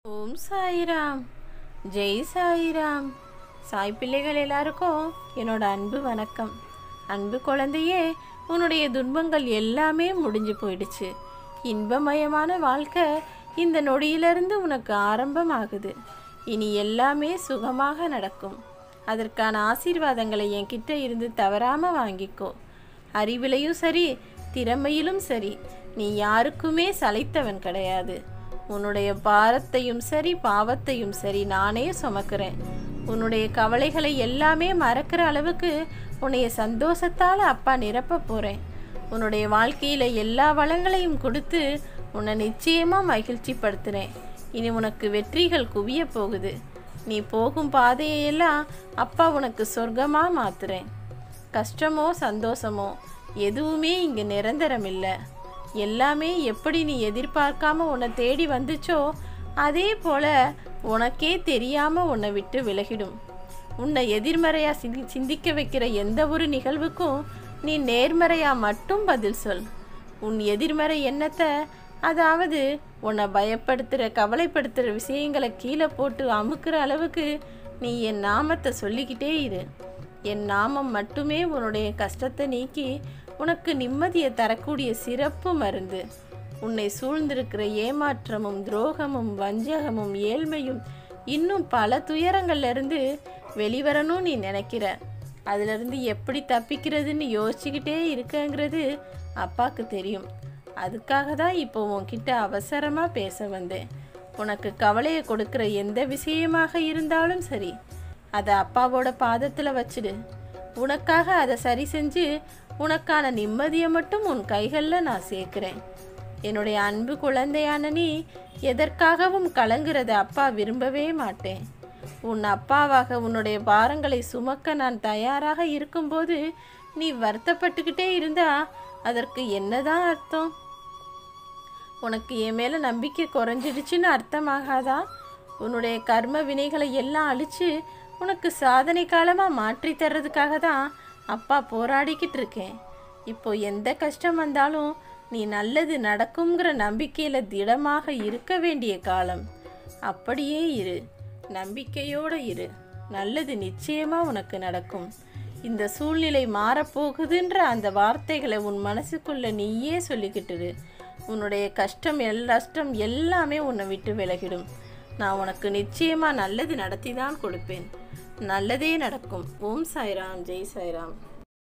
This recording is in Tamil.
ஓம் சாய்ராம் ஜெய் சாய்ராம் சாய் பிள்ளைகள் எல்லாருக்கும் என்னோட அன்பு வணக்கம் அன்பு குழந்தையே உன்னுடைய துன்பங்கள் எல்லாமே முடிஞ்சு போயிடுச்சு இன்பமயமான வாழ்க்கை இந்த நொடியிலிருந்து உனக்கு ஆரம்பமாகுது இனி எல்லாமே சுகமாக நடக்கும் அதற்கான ஆசீர்வாதங்களை என்கிட்ட இருந்து தவறாம வாங்கிக்கோ அறிவிலையும் சரி திறமையிலும் சரி நீ யாருக்குமே சளைத்தவன் கிடையாது உன்னுடைய பாரத்தையும் சரி பாவத்தையும் சரி நானே சுமக்கிறேன் உன்னுடைய கவலைகளை எல்லாமே மறக்கிற அளவுக்கு உன்னைய சந்தோஷத்தால் அப்பா நிரப்ப போகிறேன் உன்னுடைய வாழ்க்கையில் எல்லா வளங்களையும் கொடுத்து உன்னை நிச்சயமாக மகிழ்ச்சிப்படுத்துகிறேன் இனி உனக்கு வெற்றிகள் குவிய போகுது நீ போகும் பாதையெல்லாம் அப்பா உனக்கு சொர்க்கமாக மாத்துறேன் கஷ்டமோ சந்தோஷமோ எதுவுமே இங்கே நிரந்தரம் இல்லை எல்லாமே எப்படி நீ எதிர்பார்க்காம உன்னை தேடி வந்துச்சோ அதே போல உனக்கே தெரியாம உன்னை விட்டு விலகிடும் உன்னை எதிர்மறையா சிந்தி சிந்திக்க வைக்கிற எந்த ஒரு நிகழ்வுக்கும் நீ நேர்மறையா மட்டும் பதில் சொல் உன் எதிர்மறை எண்ணத்தை அதாவது உன்னை பயப்படுத்துகிற கவலைப்படுத்துகிற விஷயங்களை கீழே போட்டு அமுக்குற அளவுக்கு நீ என் நாமத்தை சொல்லிக்கிட்டே இரு என் நாமம் மட்டுமே உன்னுடைய கஷ்டத்தை நீக்கி உனக்கு நிம்மதியை தரக்கூடிய சிறப்பு மருந்து உன்னை சூழ்ந்திருக்கிற ஏமாற்றமும் துரோகமும் வஞ்சகமும் ஏழ்மையும் இன்னும் பல துயரங்கள்ல இருந்து வெளிவரணும் நீ நினைக்கிற அதிலிருந்து எப்படி தப்பிக்கிறதுன்னு யோசிச்சுக்கிட்டே இருக்கங்கிறது அப்பாவுக்கு தெரியும் அதுக்காக தான் இப்போ உன்கிட்ட அவசரமாக பேச வந்தேன் உனக்கு கவலையை கொடுக்குற எந்த விஷயமாக இருந்தாலும் சரி அதை அப்பாவோட பாதத்தில் வச்சிடு உனக்காக அதை சரி செஞ்சு உனக்கான நிம்மதியை மட்டும் உன் கைகளில் நான் சேர்க்கிறேன் என்னுடைய அன்பு குழந்தையான நீ எதற்காகவும் கலங்குறத அப்பா விரும்பவே மாட்டேன் உன் அப்பாவாக உன்னுடைய பாரங்களை சுமக்க நான் தயாராக இருக்கும்போது நீ வருத்தப்பட்டுக்கிட்டே இருந்தா அதற்கு என்னதான் அர்த்தம் உனக்கு என் மேலே நம்பிக்கை குறைஞ்சிடுச்சுன்னு அர்த்தமாகாதா உன்னுடைய கர்ம வினைகளை எல்லாம் அழிச்சு உனக்கு சாதனை காலமாக மாற்றி தர்றதுக்காக தான் அப்பா போராடிக்கிட்டு இருக்கேன் இப்போ எந்த கஷ்டம் வந்தாலும் நீ நல்லது நடக்குங்கிற நம்பிக்கையில் திடமாக இருக்க வேண்டிய காலம் அப்படியே இரு நம்பிக்கையோடு இரு நல்லது நிச்சயமாக உனக்கு நடக்கும் இந்த சூழ்நிலை மாறப்போகுதுன்ற அந்த வார்த்தைகளை உன் மனசுக்குள்ள நீயே சொல்லிக்கிட்டு இரு. உன்னுடைய கஷ்டம் எல் நஷ்டம் எல்லாமே உன்னை விட்டு விலகிடும் நான் உனக்கு நிச்சயமாக நல்லது நடத்தி தான் கொடுப்பேன் நல்லதே நடக்கும் ஓம் சாய்ராம் ஜெய் சாய்ராம்